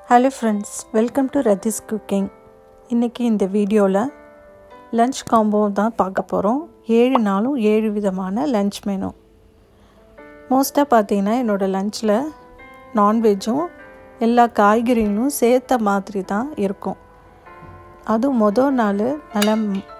hello friends welcome to Rathi's cooking இன்றைக்கி இந்த வீடியோவில் லன்ச் காம்போ தான் பார்க்க போகிறோம் ஏழு நாளும் ஏழு விதமான லன்ச் மெனு மோஸ்ட்டாக பார்த்தீங்கன்னா என்னோடய லஞ்சில் நான்வெஜ்ஜும் எல்லா காய்கறிகளும் சேர்த்த மாதிரி தான் இருக்கும் அதுவும் மொதல் நாள் நல்லா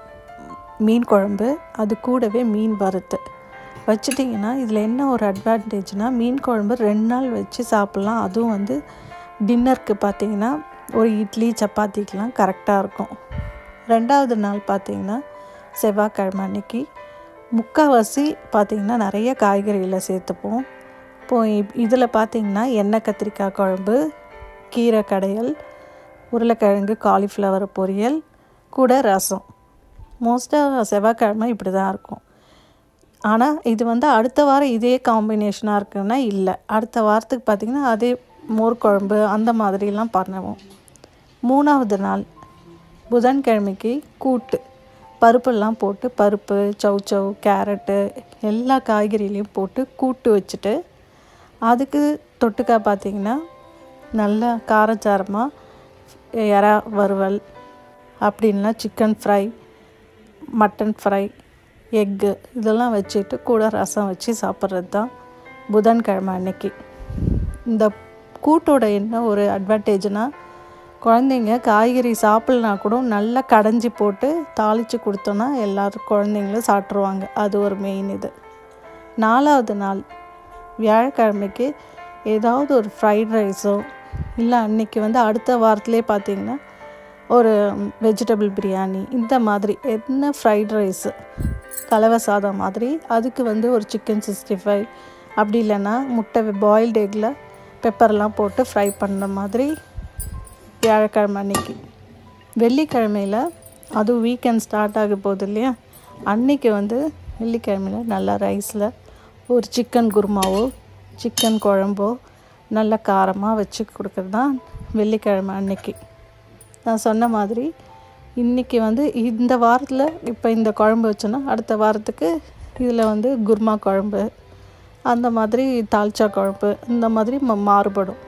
மீன் குழம்பு அது கூடவே மீன் வறுத்து வச்சிட்டிங்கன்னா இதில் என்ன ஒரு அட்வான்டேஜ்னால் மீன் குழம்பு ரெண்டு நாள் வச்சு சாப்பிட்லாம் அதுவும் வந்து டின்னருக்கு பார்த்திங்கன்னா ஒரு இட்லி சப்பாத்திக்கெலாம் கரெக்டாக இருக்கும் ரெண்டாவது நாள் பார்த்திங்கன்னா செவ்வாய்க்கிழமை அன்னைக்கு முக்கால்வாசி பார்த்திங்கன்னா நிறைய காய்கறிகளை சேர்த்துப்போம் இப்போது இதில் பார்த்திங்கன்னா எண்ணெய் கத்திரிக்காய் குழம்பு கீரை கடையல் உருளைக்கிழங்கு காலிஃப்ளவர் பொரியல் கூட ரசம் மோஸ்ட்டாக செவ்வாய்க்கிழமை இப்படி தான் இருக்கும் ஆனால் இது வந்து அடுத்த வாரம் இதே காம்பினேஷனாக இருக்குன்னா இல்லை அடுத்த வாரத்துக்கு பார்த்திங்கன்னா அதே மோர் குழம்பு அந்த மாதிரிலாம் பண்ணுவோம் மூணாவது நாள் புதன்கிழமைக்கு கூட்டு பருப்பெல்லாம் போட்டு பருப்பு சௌச்சவ் கேரட்டு எல்லா காய்கறிலையும் போட்டு கூட்டு வச்சுட்டு அதுக்கு தொட்டுக்கா பார்த்திங்கன்னா நல்லா காரச்சாரமாக எறா வறுவல் அப்படின்லாம் chicken fry mutton fry egg இதெல்லாம் வச்சுட்டு கூட ரசம் வச்சு சாப்பிட்றது தான் புதன்கிழமை அன்னைக்கு இந்த கூட்டோட என்ன ஒரு அட்வான்டேஜ்னால் குழந்தைங்க காய்கறி சாப்பிட்லனா கூட நல்லா கடைஞ்சி போட்டு தாளித்து கொடுத்தோன்னா எல்லோரும் குழந்தைங்களும் சாப்பிட்ருவாங்க அது ஒரு மெயின் இது நாலாவது நாள் வியாழக்கிழமைக்கு ஏதாவது ஒரு ஃப்ரைட் ரைஸோ இல்லை அன்றைக்கி வந்து அடுத்த வாரத்திலே பார்த்திங்கன்னா ஒரு வெஜிடபிள் பிரியாணி இந்த மாதிரி என்ன ஃப்ரைட் ரைஸு கலவை சாதம் மாதிரி அதுக்கு வந்து ஒரு சிக்கன் சிக்ஸ்டி ஃபைவ் அப்படி இல்லைன்னா முட்டை பாயில்டு எக்கில் பெப்பர்லாம் போட்டு ஃப்ரை பண்ணுற மாதிரி வியாழக்கிழமை அன்னைக்கு வெள்ளிக்கிழமையில் அதுவும் வீக்கெண்ட் ஸ்டார்ட் ஆக போகுது இல்லையா அன்றைக்கி வந்து வெள்ளிக்கிழமையில் நல்லா ரைஸில் ஒரு சிக்கன் குருமாவோ சிக்கன் குழம்போ நல்ல காரமாக வச்சு கொடுக்குறது தான் வெள்ளிக்கிழமை அன்னைக்கு நான் சொன்ன மாதிரி இன்றைக்கி வந்து இந்த வாரத்தில் இப்போ இந்த குழம்பு வச்சோன்னா அடுத்த வாரத்துக்கு இதில் வந்து குருமா குழம்பு அந்த மாதிரி தால்ச்சா குழம்பு இந்த மாதிரி மாறுபடும்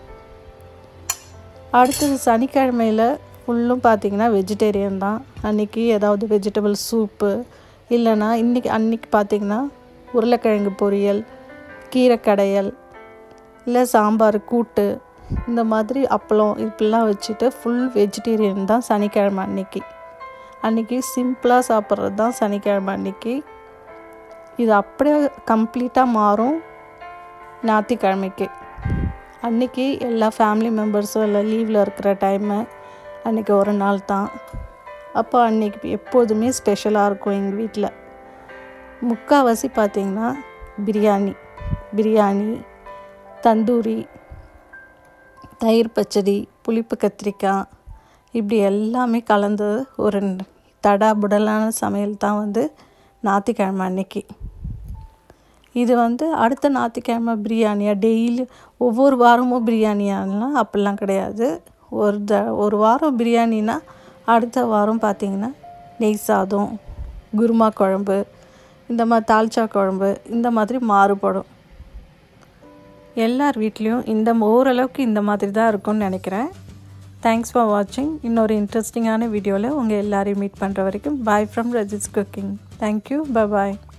அடுத்தது சனிக்கிழமையில் ஃபுல்லும் பார்த்திங்கன்னா வெஜிடேரியன் தான் அன்றைக்கி ஏதாவது வெஜிடபிள் சூப்பு இல்லைன்னா இன்றைக்கி அன்றைக்கி பார்த்திங்கன்னா உருளைக்கிழங்கு பொரியல் கீரை கடையல் இல்லை சாம்பார் கூட்டு இந்த மாதிரி அப்பளம் இப்படிலாம் வச்சுட்டு ஃபுல் வெஜிடேரியன் தான் சனிக்கிழமை அன்னைக்கு அன்றைக்கி சிம்பிளாக சாப்பிட்றது தான் சனிக்கிழமை அன்னைக்கு இது அப்படியே கம்ப்ளீட்டாக மாறும் ஞாயிற்றுக்கிழமைக்கு அன்றைக்கி எல்லா ஃபேமிலி மெம்பர்ஸும் எல்லாம் லீவில் இருக்கிற டைமு அன்றைக்கி ஒரு நாள் தான் அப்போ அன்றைக்கி எப்போதுமே ஸ்பெஷலாக இருக்கும் எங்கள் வீட்டில் முக்கால்வாசி பார்த்திங்கன்னா பிரியாணி பிரியாணி தந்தூரி தயிர் பச்சடி புளிப்பு கத்திரிக்காய் இப்படி எல்லாமே கலந்து ஒரு தடாபுடலான சமையல் தான் வந்து ஞாயிற்றுக்கிழமை அன்னைக்கு இது வந்து அடுத்த ஞாயிற்றுக்கிழமை பிரியாணியாக டெய்லி ஒவ்வொரு வாரமும் பிரியாணியாலாம் அப்படிலாம் கிடையாது ஒரு த ஒரு வாரம் பிரியாணினா அடுத்த வாரம் பார்த்திங்கன்னா நெய் சாதம் குருமா குழம்பு இந்த மாதிரி தால்ச்சா குழம்பு இந்த மாதிரி மாறுபடும் எல்லார் வீட்லேயும் இந்த ஓரளவுக்கு இந்த மாதிரி தான் இருக்கும்னு நினைக்கிறேன் தேங்க்ஸ் ஃபார் வாட்சிங் இன்னொரு இன்ட்ரெஸ்டிங்கான வீடியோவில் உங்கள் எல்லாரையும் மீட் பண்ணுற வரைக்கும் bye from Raji's cooking thank you bye